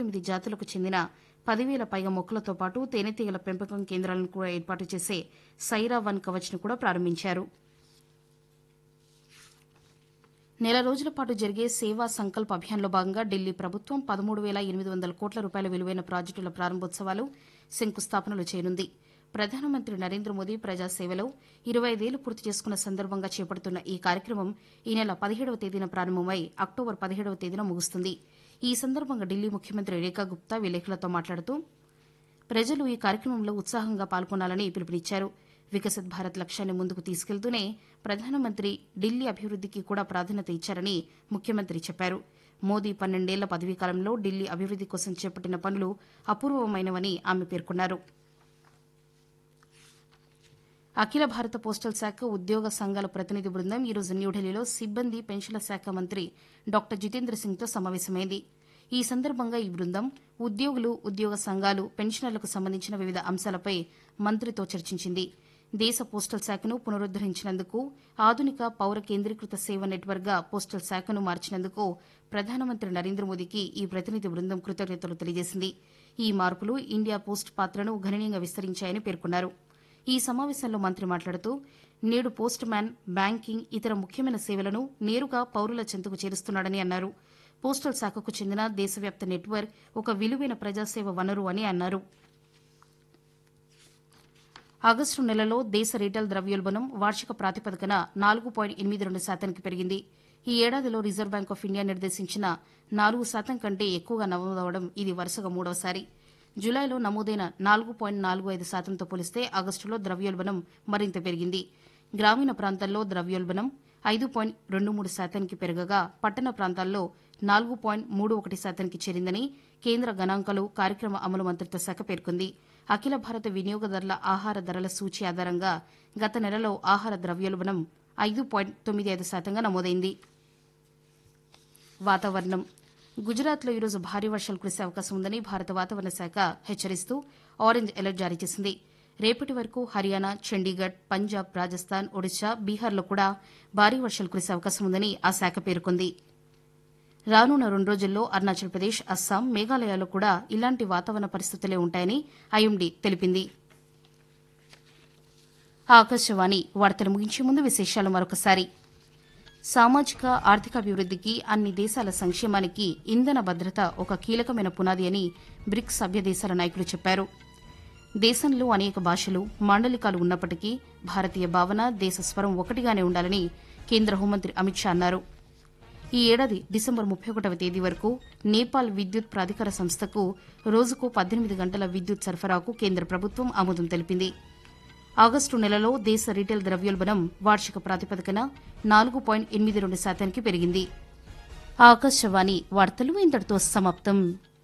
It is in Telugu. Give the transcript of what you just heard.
తొమ్మిది జాతులకు చెందిన పదివేల పైగా మొక్కలతో పాటు తేనెటీగల పెంపకం కేంద్రాలను కూడా ఏర్పాటు చేసే సైరా వన్ కవచ్ను కూడా ప్రారంభించారు నెల రోజుల పాటు జరిగే సేవా సంకల్ప్ అభియాన్లో భాగంగా ఢిల్లీ ప్రభుత్వం పదమూడు వేల ఎనిమిది వందల కోట్ల రూపాయల విలువైన ప్రాజెక్టుల ప్రారంభోత్సవాలు శంకుస్థాపనలు చేయనుంది ప్రధానమంత్రి నరేంద్ర మోదీ ప్రజాసేవలో ఇరవై ఐదేళ్లు పూర్తి చేసుకున్న సందర్భంగా చేపడుతున్న ఈ కార్యక్రమం ఈ నెల పదిహేడవ తేదీన ప్రారంభమై అక్టోబర్ పదిహేడవ తేదీన ముగుస్తుంది ఈ సందర్భంగా ఢిల్లీ ముఖ్యమంత్రి రేఖా గుప్తా విలేకరులతో మాట్లాడుతూ ప్రజలు ఈ కార్యక్రమంలో ఉత్సాహంగా పాల్గొనాలని పిలుపునిచ్చారు వికసిత్ భారత్ లక్ష్యాన్ని ముందుకు తీసుకెళ్తూనే ప్రధానమంత్రి ఢిల్లీ అభివృద్దికి కూడా ప్రాధాన్యత ఇచ్చారని ముఖ్యమంత్రి చెప్పారు మోదీ పన్నెండేళ్ల పదవీకాలంలో ఢిల్లీ అభివృద్ది కోసం చేపట్టిన పనులు అపూర్వమైనవని ఆమె పేర్కొన్నారు అఖిల భారత పోస్టల్ శాఖ ఉద్యోగ సంఘాల ప్రతినిధి బృందం ఈరోజు న్యూఢిల్లీలో సిబ్బంది పెన్షన్ల శాఖ మంత్రి డాక్టర్ జితేంద్ర సింగ్తో సమావేశమైంది ఈ సందర్భంగా ఈ బృందం ఉద్యోగులు ఉద్యోగ సంఘాలు పెన్షనర్లకు సంబంధించిన వివిధ అంశాలపై మంత్రితో చర్చించింది దేశ పోస్టల్ శాఖను పునరుద్దరించినందుకు ఆధునిక పౌర కేంద్రీకృత సేవ నెట్వర్క్గా పోస్టల్ శాఖను మార్చినందుకు ప్రధానమంత్రి నరేంద్ర మోదీకి ఈ ప్రతినిధి బృందం కృతజ్ఞతలు తెలియజేసింది ఈ మార్పులు ఇండియా పోస్ట్ పాత్రను గణనీయంగా విస్తరించాయని పేర్కొన్నారు ఈ సమావేశంలో మంత్రి మాట్లాడుతూ నేడు పోస్ట్ మ్యాన్ బ్యాంకింగ్ ఇతర ముఖ్యమైన సేవలను నేరుగా పౌరుల చెంతకు చేరుస్తున్నాడని అన్నారు పోస్టల్ శాఖకు చెందిన దేశవ్యాప్త నెట్వర్క్ ఒక విలువైన ప్రజాసేవ వనరు అని అన్నారు ఆగస్టు నెలలో దేశ రీటైల్ ద్రవ్యోల్బణం వార్షిక ప్రాతిపదికన నాలుగు పాయింట్ ఎనిమిది రెండు శాతానికి పెరిగింది ఈ ఏడాదిలో రిజర్వ్ బ్యాంక్ ఆఫ్ ఇండియా నిర్దేశించిన నాలుగు శాతం కంటే ఎక్కువగా నమోదవడం ఇది వరుసగా మూడవసారి జులైలో నమోదైన నాలుగు పాయింట్ నాలుగు ఐదు శాతంతో పోలిస్తే ఆగస్టులో ద్రవ్యోల్బణం మరింత పెరిగింది గ్రామీణ ప్రాంతాల్లో ద్రవ్యోల్బణం ఐదు పాయింట్ రెండు మూడు శాతానికి పెరగగా పట్టణ ప్రాంతాల్లో నాలుగు పాయింట్ మూడు ఒకటి శాతానికి చేరిందని కేంద్ర గణాంకాలు కార్యక్రమ అమలు మంత్రిత్వ శాఖ పేర్కొంది అఖిల భారత వినియోగదారుల ఆహార ధరల సూచి ఆధారంగా గత నెలలో ఆహార ద్రవ్యోల్బణం ఐదు పాయింట్ తొమ్మిది ఐదు శాతంగా నమోదైంది వాతావరణం గుజరాత్లో ఈరోజు భారీ వర్షాలు కురిసే అవకాశం ఉందని భారత వాతావరణ శాఖ హెచ్చరిస్తూ ఆరెంజ్ అలర్ట్ జారీ చేసింది రేపటి వరకు హర్యానా చండీగఢ్ పంజాబ్ రాజస్థాన్ ఒడిశా బీహార్లో కూడా భారీ వర్షాలు కురిసే అవకాశం ఉందని ఆ శాఖ పేర్కొంది రానున్న రెండు రోజుల్లో అరుణాచల్ ప్రదేశ్ అస్సాం మేఘాలయాల్లో కూడా ఇలాంటి వాతావరణ పరిస్థితులే ఉంటాయని ఐఎండీ తెలిపింది ఆకాశవాణి వార్తలు ముగించే ముందు విశేషాలు మరొకసారి సామాజిక ఆర్థికాభివృద్దికి అన్ని దేశాల సంక్షేమానికి ఇంధన భద్రత ఒక కీలకమైన పునాది అని బ్రిక్స్ సభ్య దేశాల నాయకులు చెప్పారు దేశంలో అనేక భాషలు మాండలికాలు ఉన్నప్పటికీ భారతీయ భావన దేశ స్వరం ఒకటిగానే ఉండాలని కేంద్ర హోంమంత్రి అమిత్ షా అన్నారు ఈ ఏడాది డిసెంబర్ ముప్పై ఒకటవ తేదీ వరకు నేపాల్ విద్యుత్ ప్రాధికార సంస్థకు రోజుకు పద్దెనిమిది గంటల విద్యుత్ సరఫరాకు కేంద్ర ప్రభుత్వం ఆమోదం తెలిపింది ఆగస్టు నెలలో దేశ రీటైల్ ద్రవ్యోల్బణం వార్షిక ప్రాతిపదికన నాలుగు పాయింట్ ఎనిమిది రెండు శాతానికి పెరిగింది ఆకాశవాణి వార్తలు ఇంతటితో సమాప్తం